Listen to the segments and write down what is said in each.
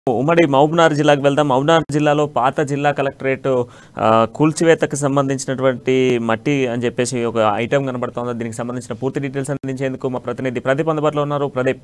ఉమ్మడి మహబూబ్నగర్ జిల్లాకు వెళ్దాం మహబూబ్నగర్ జిల్లాలో పాత జిల్లా కలెక్టరేట్ ఆ, కూల్చివేతకు సంబంధించినటువంటి మట్టి అని చెప్పేసి ఒక ఐటెం కనబడుతోంది దీనికి సంబంధించిన పూర్తి డీటెయిల్స్ అందించేందుకు మా ప్రతినిధి ప్రదీప్ అందుబాటులో ఉన్నారు ప్రదీప్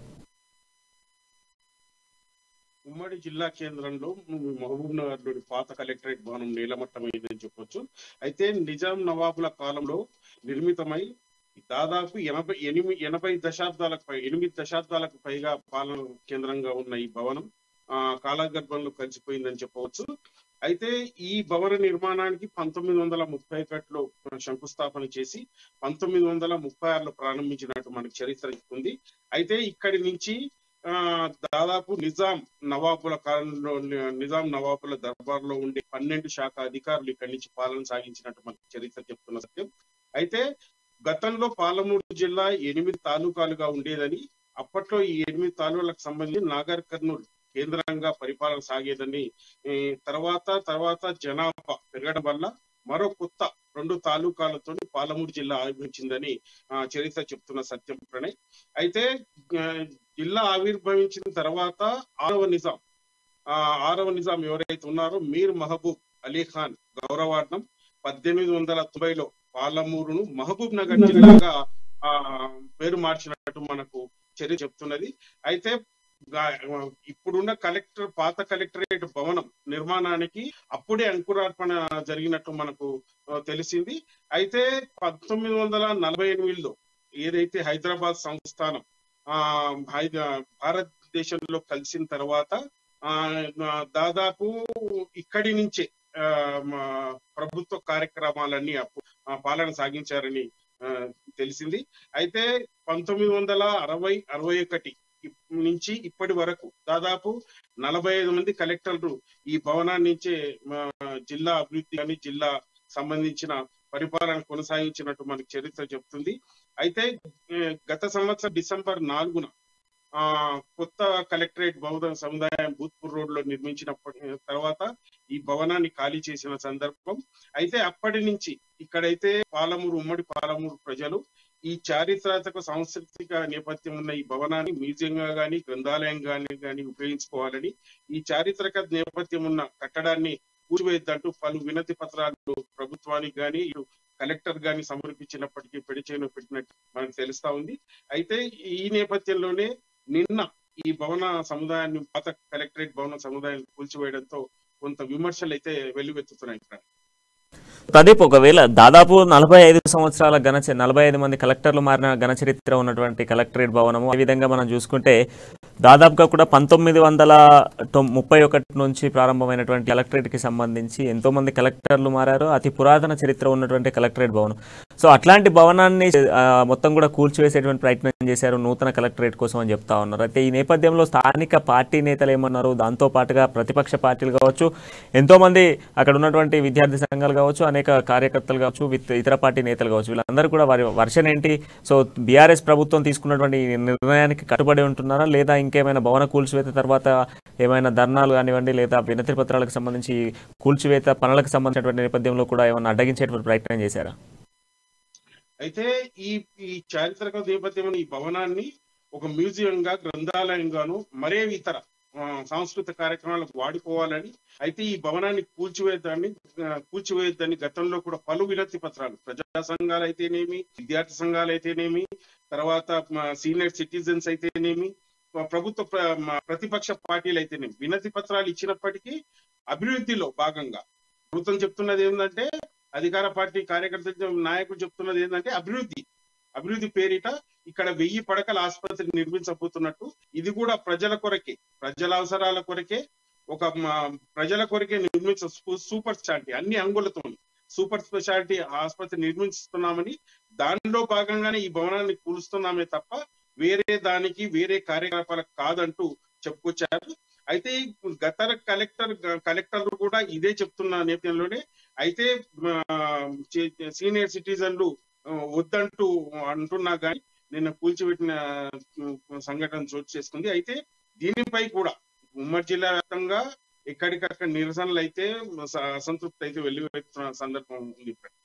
ఉమ్మడి జిల్లా కేంద్రంలో మహబూబ్ నగర్ లోని పాత కలెక్టరేట్ భవనం నీలమట్టమైందని చెప్పొచ్చు అయితే నిజాం నవాబుల కాలంలో నిర్మితమై దాదాపు ఎనభై ఎనిమిది ఎనభై దశాబ్దాలకు పై ఎనిమిది దశాబ్దాలకు పైగా పాలన కేంద్రంగా ఉన్న ఈ భవనం ఆ కాలగర్భంలో కలిసిపోయిందని చెప్పవచ్చు అయితే ఈ భవన నిర్మాణానికి పంతొమ్మిది వందల ముప్పై ఒకటిలో శంకుస్థాపన చేసి పంతొమ్మిది వందల ముప్పై ఆరులో ప్రారంభించినట్టు మనకు చరిత్ర ఉంది అయితే ఇక్కడి నుంచి ఆ దాదాపు నిజాం నవాబుల కాలంలో నిజాం నవాబుల దర్బార్లో ఉండే పన్నెండు శాఖ అధికారులు ఇక్కడి నుంచి పాలన సాగించినట్టు మనకు చరిత్ర చెప్తున్న సత్యం అయితే గతంలో పాలమూరు జిల్లా ఎనిమిది తాలూకాలుగా ఉండేదని అప్పట్లో ఈ ఎనిమిది తాలూకాలకు సంబంధించి నాగర్ కర్నూలు కేంద్రంగా పరిపాలన సాగేదని ఈ తర్వాత తర్వాత జనాభా పెరగడం వల్ల మరో కొత్త రెండు తాలూకాలతో పాలమూరు జిల్లా ఆవిర్భవించిందని ఆ, చరిత్ర చెప్తున్న సత్యం ప్రణయ్ అయితే ఆ, జిల్లా ఆవిర్భవించిన తర్వాత ఆరవ నిజాం ఆ ఆరవ నిజాం ఎవరైతే ఉన్నారో మీర్ మహబూబ్ అలీ ఖాన్ గౌరవార్థం పద్దెనిమిది వందల తొంభైలో పాలమూరును మహబూబ్ నగర్ జిల్లాగా ఆ పేరు మార్చినట్టు మనకు చర్య చెప్తున్నది అయితే గా- ఇప్పుడున్న కలెక్టర్ పాత కలెక్టరేట్ భవనం నిర్మాణానికి అప్పుడే అంకురార్పణ జరిగినట్టు మనకు ఆ, తెలిసింది అయితే పంతొమ్మిది వందల నలభై ఎనిమిదిలో ఏదైతే హైదరాబాద్ సంస్థానం ఆ హైద- భారతదేశంలో కలిసిన తర్వాత ఆ దాదాపు ఇక్కడి నుంచే ఆ, మా ప్రభుత్వ కార్యక్రమాలన్నీ అప్పు ఆ, పాలన సాగించారని ఆ, తెలిసింది అయితే పంతొమ్మిది వందల అరవై అరవై ఒకటి ఇప్- నుంచి ఇప్పటి వరకు దాదాపు నలభై ఐదు మంది కలెక్టర్లు ఈ భవనాన్ని నుంచే మా జిల్లా అభివృద్ధి అని జిల్లా సంబంధించిన పరిపాలన కొనసాగించినట్టు మనకి చరిత్ర చెప్తుంది అయితే ఏ, గత సంవత్సరం డిసెంబర్ నాలుగున ఆ కొత్త కలెక్టరేట్ భవన సముదాయం భూత్పూర్ రోడ్ లో నిర్మించినప్పటి తర్వాత ఈ భవనాన్ని ఖాళీ చేసిన సందర్భం అయితే అప్పటి నుంచి ఇక్కడైతే పాలమూరు ఉమ్మడి పాలమూరు ప్రజలు ఈ చారిత్రాత్మక సాంస్కృతిక నేపథ్యం ఉన్న ఈ భవనాన్ని మ్యూజియంగా గాని గ్రంథాలయంగా గాని ఉపయోగించుకోవాలని ఈ చారిత్రక నేపథ్యం ఉన్న కట్టడాన్ని కూల్చివేద్దంటూ పలు వినతి పత్రాలు ప్రభుత్వానికి గాని ఇటు కలెక్టర్ గాని సమర్పించినప్పటికీ పెడిచేను పెట్టినట్టు మనకు తెలుస్తా ఉంది అయితే ఈ నేపథ్యంలోనే నిన్న ఈ భవన సముదాయాన్ని పాత కలెక్టరేట్ భవన సముదాయాన్ని కూల్చివేయడంతో కొంత విమర్శలు అయితే వెల్లువెత్తుతున్నాయి ఇక్కడ ప్రదీప్ ఒకవేళ దాదాపు నలభై ఐదు సంవత్సరాల ఘన చ- నలభై ఐదు మంది కలెక్టర్లు మారిన ఘన చరిత్ర ఉన్నటువంటి కలెక్టరేట్ భవనము ఈ విధంగా మనం చూసుకుంటే దాదాపుగా కూడా పంతొమ్మిది వందల తొమ్- ముప్పై ఒకటి నుంచి ప్రారంభమైనటువంటి కలెక్టరేట్కి సంబంధించి ఎంతో మంది కలెక్టర్లు మారారు అతి పురాతన చరిత్ర ఉన్నటువంటి కలెక్టరేట్ భవనం సో అట్లాంటి భవనాన్ని ఆ, మొత్తం కూడా కూల్చివేసేటువంటి ప్రయత్నం చేశారు నూతన కలెక్టరేట్ కోసం అని చెప్తా ఉన్నారు అయితే ఈ నేపథ్యంలో స్థానిక పార్టీ నేతలు ఏమన్నారు దాంతో పాటుగా ప్రతిపక్ష పార్టీలు కావచ్చు ఎంతో మంది అక్కడ ఉన్నటువంటి విద్యార్థి సంఘాలు కావచ్చు అనేక కార్యకర్తలు కావచ్చు విత్ ఇతర పార్టీ నేతలు కావచ్చు వీళ్ళందరూ కూడా వారి వర్షన్ ఏంటి సో బీఆర్ఎస్ ప్రభుత్వం తీసుకున్నటువంటి ఈ నిర్ణయానికి కట్టుబడి ఉంటున్నారా లేదా ఇంకేమైనా భవన కూల్చివేత తర్వాత ఏమైనా ధర్నాలు కానివ్వండి లేదా వినతి పత్రాలకు సంబంధించి కూల్చివేత పనులకు సంబంధించినటువంటి నేపథ్యంలో కూడా ఏమైనా అడ్డగించేటువంటి ప్రయత్నం చేశారా అయితే ఈ ఈ చారిత్రక నేపథ్యం ఈ భవనాన్ని ఒక మ్యూజియం గా గ్రంథాలయంగాను మరే ఇతర ఆ, సాంస్కృతిక కార్యక్రమాలకు వాడుకోవాలని అయితే ఈ భవనాన్ని కూల్చివేద్దాన్ని ఆ, కూల్చివేయద్దని గతంలో కూడా పలు వినతి పత్రాలు ప్రజా సంఘాలు అయితేనేమి విద్యార్థి సంఘాలు అయితేనేమి తర్వాత సీనియర్ సిటిజన్స్ అయితేనేమి ప్రభుత్వ ప్ర- మ- ప్రతిపక్ష పార్టీలు అయితేనేమి వినతి పత్రాలు ఇచ్చినప్పటికీ అభివృద్ధిలో భాగంగా ప్రభుత్వం చెప్తున్నది ఏంటంటే అధికార పార్టీ కార్యకర్తలు నాయకులు చెప్తున్నది ఏంటంటే అభివృద్ధి అభివృద్ధి పేరిట ఇక్కడ వెయ్యి పడకల ఆసుపత్రి నిర్మించబోతున్నట్టు ఇది కూడా ప్రజల కొరకే ప్రజల అవసరాల కొరకే ఒక మ- ప్రజల కొరకే నిర్మించ సూ- సూపర్ స్పెషాలిటీ అన్ని అంగులతో సూపర్ స్పెషాలిటీ ఆసుపత్రి నిర్మిస్తున్నామని దానిలో భాగంగానే ఈ భవనాన్ని కూలుస్తున్నామే తప్ప వేరే దానికి వేరే కార్యకలాపాలకు కాదంటూ చెప్పుకొచ్చారు అయితే ఈ గత కలెక్టర్ కలెక్టర్లు కూడా ఇదే చెప్తున్న నేపథ్యంలోనే అయితే ఆ, చి- సీనియర్ సిటిజన్లు ఆ, వద్దంటూ అంటున్నా కానీ నిన్న కూల్చిపెట్టిన ఆ, సంఘటన చోటు చేసుకుంది అయితే దీనిపై కూడా ఉమ్మడి జిల్లా వ్యాప్తంగా ఎక్కడికక్కడ నిరసనలు అయితే స- అసంతృప్తి అయితే వెల్లువెత్తున్న సందర్భం ఉంది ఇప్పుడు